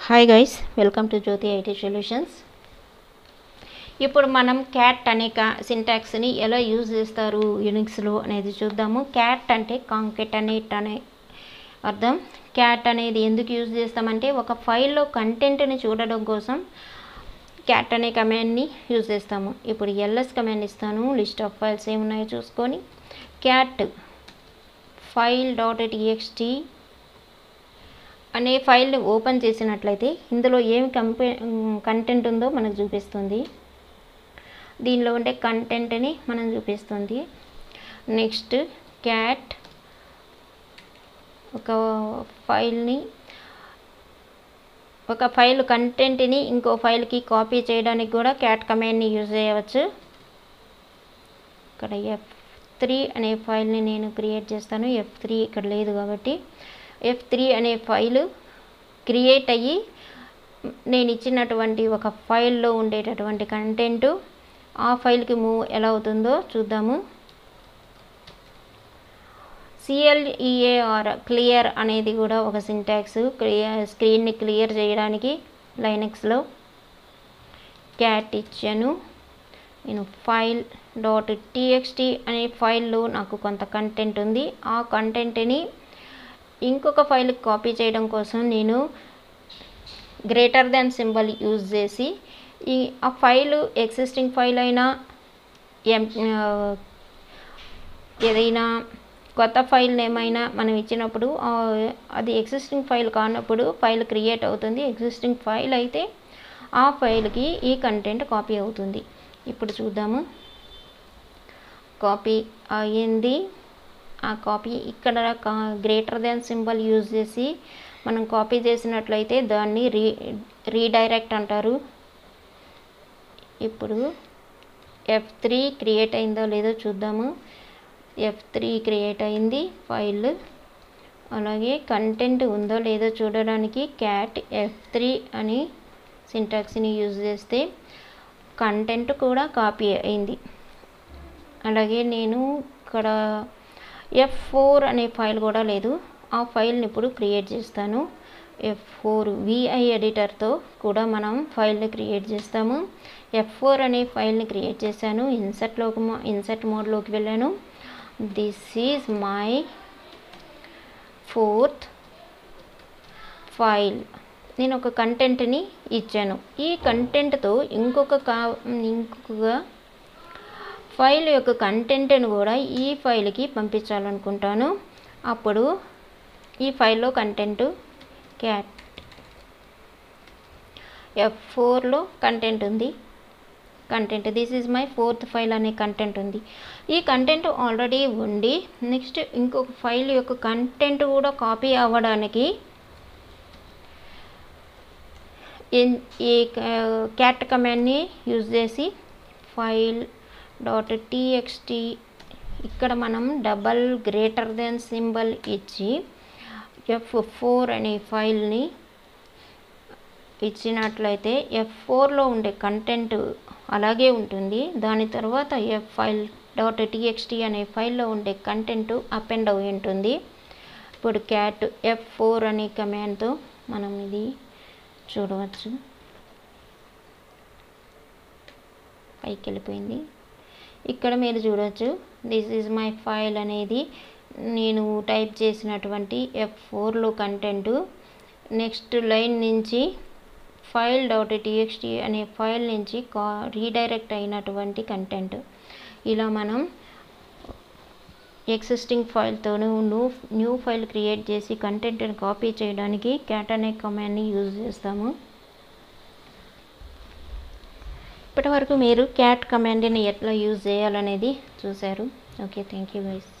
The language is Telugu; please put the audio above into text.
hi guys welcome to Jyothi IT solutions ఇప్పుడు మనం క్యాట్ అనే కా సింటాక్స్ని ఎలా యూజ్ చేస్తారు యూనిక్స్లో అనేది చూద్దాము క్యాట్ అంటే కాంకెటనేట్ అనే అర్థం క్యాట్ అనేది ఎందుకు యూజ్ చేస్తామంటే ఒక ఫైల్లో కంటెంట్ని చూడడం కోసం క్యాట్ అనే కమాండ్ని యూజ్ చేస్తాము ఇప్పుడు ఎల్ఎస్ కమాండ్ ఇస్తాను లిస్ట్ ఆఫ్ ఫైల్స్ ఏమున్నాయో చూసుకొని క్యాట్ ఫైల్ డాట్ టీఎక్స్టీ అనే ఫైల్ని ఓపెన్ చేసినట్లయితే ఇందులో ఏం కంపే కంటెంట్ ఉందో మనకు చూపిస్తుంది దీనిలో ఉండే కంటెంట్ని మనం చూపిస్తుంది నెక్స్ట్ క్యాట్ ఒక ఫైల్ని ఒక ఫైల్ కంటెంట్ని ఇంకో ఫైల్కి కాపీ చేయడానికి కూడా క్యాట్ కమాండ్ని యూజ్ చేయవచ్చు ఇక్కడ ఎఫ్ త్రీ అనే ఫైల్ని నేను క్రియేట్ చేస్తాను ఎఫ్ త్రీ ఇక్కడ లేదు కాబట్టి ఎఫ్ త్రీ అనే ఫైల్ క్రియేట్ అయ్యి నేను ఇచ్చినటువంటి ఒక ఫైల్లో ఉండేటటువంటి కంటెంట్ ఆ ఫైల్కి మూవ్ ఎలా అవుతుందో చూద్దాము సిఎల్ఈఏఆర్ క్లియర్ అనేది కూడా ఒక సింటాక్స్ క్లియర్ స్క్రీన్ని క్లియర్ చేయడానికి లైనక్స్లో క్యాట్ ఇచ్చాను నేను ఫైల్ డాట్ టీఎక్స్టీ అనే ఫైల్లో నాకు కొంత కంటెంట్ ఉంది ఆ కంటెంట్ని ఇంకొక ఫైల్కి కాపీ చేయడం కోసం నేను గ్రేటర్ దాన్ సింబల్ యూజ్ చేసి ఈ ఆ ఫైల్ ఎగ్జిస్టింగ్ ఫైల్ అయినా ఎం ఏదైనా కొత్త ఫైల్ ఏమైనా మనం ఇచ్చినప్పుడు అది ఎగ్జిస్టింగ్ ఫైల్ కానప్పుడు ఫైల్ క్రియేట్ అవుతుంది ఎగ్జిస్టింగ్ ఫైల్ అయితే ఆ ఫైల్కి ఈ కంటెంట్ కాపీ అవుతుంది ఇప్పుడు చూద్దాము కాపీ అయ్యింది ఆ కాపీ ఇక్కడ గ్రేటర్ దాన్ సింబల్ యూజ్ చేసి మనం కాపీ చేసినట్లయితే దాన్ని రీ రీడైరెక్ట్ అంటారు ఇప్పుడు ఎఫ్ త్రీ క్రియేట్ అయిందో లేదో చూద్దాము ఎఫ్ త్రీ క్రియేట్ అయింది ఫైల్ అలాగే కంటెంట్ ఉందో లేదో చూడడానికి క్యాట్ ఎఫ్ త్రీ అని సింటాక్స్ని యూజ్ చేస్తే కంటెంట్ కూడా కాపీ అయింది అలాగే నేను ఇక్కడ ఎఫ్ ఫోర్ అనే ఫైల్ కూడా లేదు ఆ ఫైల్ని ఇప్పుడు క్రియేట్ చేస్తాను ఎఫ్ ఫోర్ విఐ ఎడిటర్తో కూడా మనం ఫైల్ని క్రియేట్ చేస్తాము ఎఫ్ ఫోర్ అనే ఫైల్ని క్రియేట్ చేశాను ఇన్సర్ట్లోకి ఇన్సర్ట్ మోడ్లోకి వెళ్ళాను this is my fourth file నేను ఒక కంటెంట్ని ఇచ్చాను ఈ కంటెంట్తో ఇంకొక కా ఇంకొక ఫైల్ యొక్క కంటెంట్ని కూడా ఈ ఫైల్కి పంపించాలనుకుంటాను అప్పుడు ఈ ఫైల్లో కంటెంట్ క్యాట్ ఎఫ్ ఫోర్లో కంటెంట్ ఉంది content this is my fourth file అనే కంటెంట్ ఉంది ఈ కంటెంట్ ఆల్రెడీ ఉండి నెక్స్ట్ ఇంకొక ఫైల్ యొక్క కంటెంట్ కూడా కాపీ అవ్వడానికి ఈ క్యాట్ కమాండ్ని యూజ్ చేసి ఫైల్ డాట్ టీఎక్స్టీ ఇక్కడ మనం డబల్ గ్రేటర్ దెన్ సింబల్ ఇచ్చి ఎఫ్ ఫోర్ అనే ఫైల్ని ఇచ్చినట్లయితే ఎఫ్ ఫోర్లో ఉండే కంటెంట్ అలాగే ఉంటుంది దాని తర్వాత ఎఫ్ ఫైల్ డాట్ టీఎక్స్టీ అనే ఫైల్లో ఉండే కంటెంట్ అపెండ్ అయి ఉంటుంది ఇప్పుడు క్యాట్ ఎఫ్ ఫోర్ అనే కమాండ్తో మనం ఇది చూడవచ్చు పైకి వెళ్ళిపోయింది ఇక్కడ మీరు చూడవచ్చు దిస్ ఈజ్ మై ఫైల్ అనేది నేను టైప్ చేసినటువంటి ఎఫ్ ఫోర్లో కంటెంట్ నెక్స్ట్ లైన్ నుంచి ఫైల్ డాట్ టీఎక్స్టీ అనే ఫైల్ నుంచి కా రీడైరెక్ట్ అయినటువంటి కంటెంట్ ఇలా మనం ఎగ్జిస్టింగ్ ఫైల్తోనూ న్యూ న్యూ ఫైల్ క్రియేట్ చేసి కంటెంట్ని కాపీ చేయడానికి క్యాట్ అనే కమాండ్ని యూజ్ చేస్తాము ఇప్పటి వరకు మీరు క్యాట్ కమాండ్ని ఎట్లా యూజ్ చేయాలనేది చూశారు ఓకే థ్యాంక్ యూ గైస్